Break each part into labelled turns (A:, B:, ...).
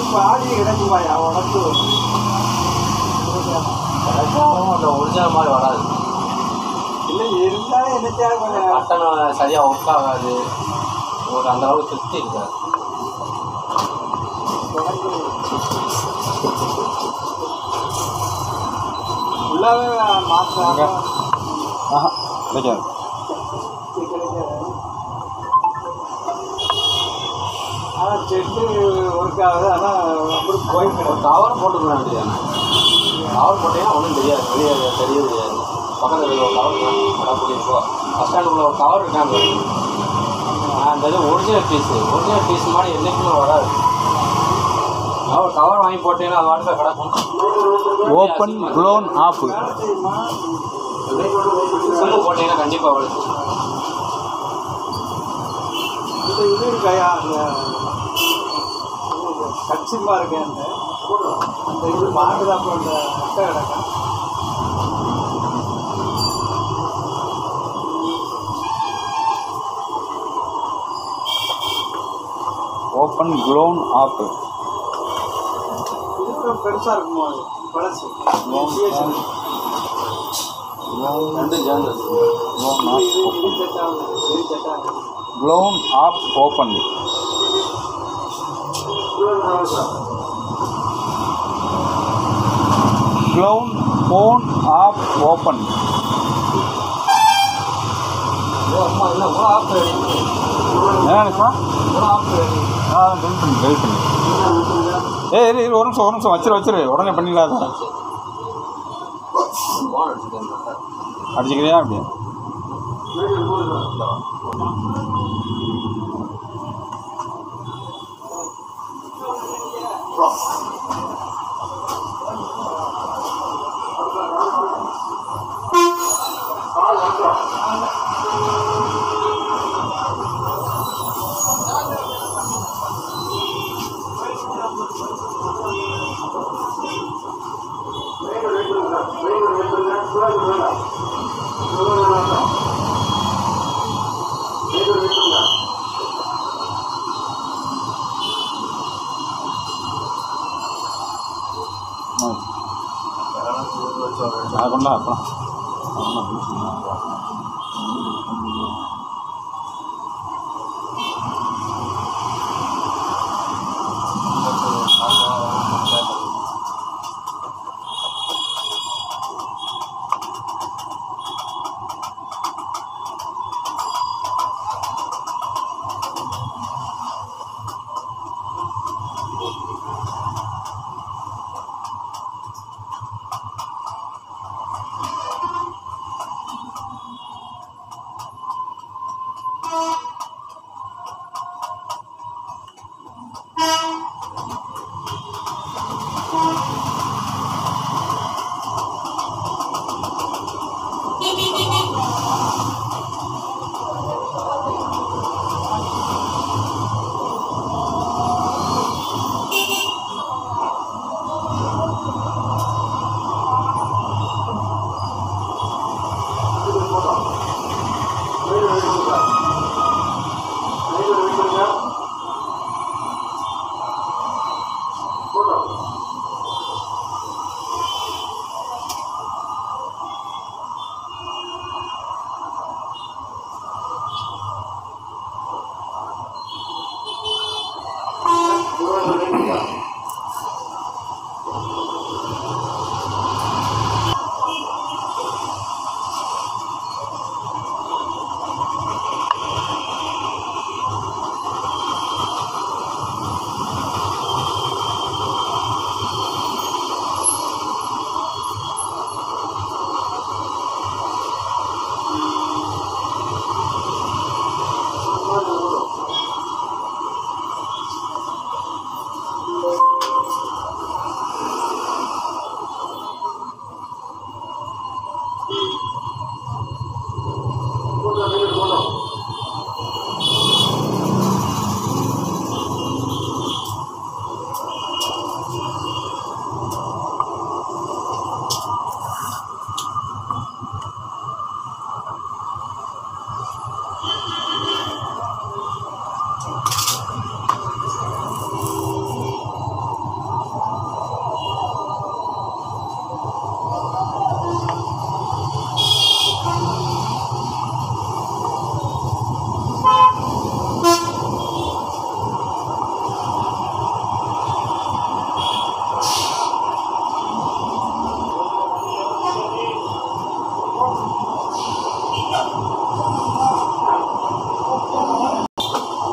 A: பாடி கிடைக்குமாயா உனக்கு
B: கிடைச்சாலும் அந்த ஒரிஜினல் மாதிரி வராது
A: இல்லை இருந்தாலும் என்னத்தையாவது கொஞ்சம்
B: பட்டன் சரியாக ஒர்க் ஆகாது உங்களுக்கு அந்த அளவுக்கு திருப்தி இருக்காது
A: உனக்கு ஃபுல்லாகவே மாற்றாங்க
C: ஆஹா கிடைக்காது
A: ஆனால் செட்டு ஒர்க் ஆகுது ஆனால் அப்படி
B: ஒரு
A: போய்க்கிறோம்
B: கவர் போட்டுக்க வேண்டியதானே கவர் போட்டீங்கன்னா ஒன்றும் தெரியாது வெளியே தெரிய தெரியாது பக்கத்தில் ஒரு கவர் கடை போட்டிருக்கோ பஸ் ஸ்டாண்டுக்குள்ள ஒரு கவர் இருக்காங்க அந்த இது ஒரிஜினல் பீஸு ஒரிஜினல் பீஸ் மாதிரி என்றைக்குமே வராது கவர் கவர் வாங்கி போட்டீங்கன்னா அது வாட்டில் கிடக்கும்
C: ஓப்பன் க்ளோன் ஆப்பு
B: சிம்மு போட்டீங்கன்னா கண்டிப்பாக வருது
A: இந்த இது இருக்காயா அந்த கட்சிமா இருக்கேன் அந்த அந்த இது பாதுகாப்பு அந்த அட்டை கிடக்கா
C: ஓப்பன் க்ளோன் ஆப்பு
A: இது கூட பெருசாக இருக்குமோ அது பழசு
B: ரெண்டும் சேர்ந்து
C: க்ளோன்
A: இது இது
C: ஆப்
A: இது செட் ஆகுது இது செட் ஆகுது
C: clone app open clone phone app open
B: ஓ அம்மா என்ன இவ்வளோ ஆஃப் ரெடி
C: என்ன சார்
B: இவ்வளோ ஆஃப் ரெடி
C: ஆ டெலிட் பண்ணி டெலிட் பண்ணி ஏய் இரு இரு ஒரு நிமிஷம் ஒரு நிமிஷம் வச்சிரு வச்சிரு உடனே பண்ணிடலாத
B: ஃபோன் அடிச்சுட்டேன்
C: அடிச்சுக்கிறியா அப்படியே ஆ அது கொண்டா அப்புறம்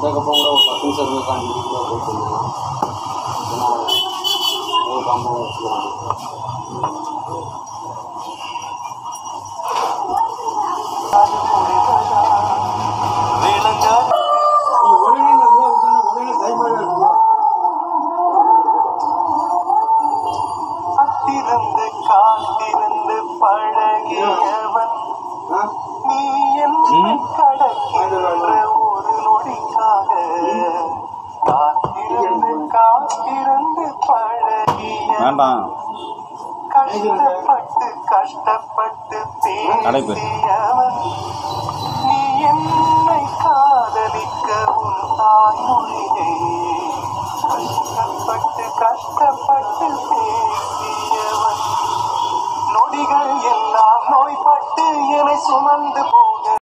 B: வந்ததுக்கப்புறம் கூட ஒரு பத்து நிமிஷம் இருந்து உட்காந்து கூட போயிட்டு இருந்தான் ஏன்னா ஒரு காம்பவுண்ட் வச்சுக்கிறாங்க
A: உடனே உடனே கைமாறி இருக்குமா
D: காத்திருந்து காத்திருந்து பழகியவன் நீ என்னை கடக்கின்ற ஒரு நொடிக்காக காத்திருந்து காத்திருந்து பழகிய
C: வேண்டாம்
D: கஷ்டப்பட்டு கஷ்டப்பட்டு
C: அடைப்பு.
D: பேசியவன் நீ என்னை காதலிக்க உன் தாய்மொழியை கஷ்டப்பட்டு கஷ்டப்பட்டு பேசியவன் நொடிகள் எல்லாம் நோய்பட்டு என்னை சுமந்து போ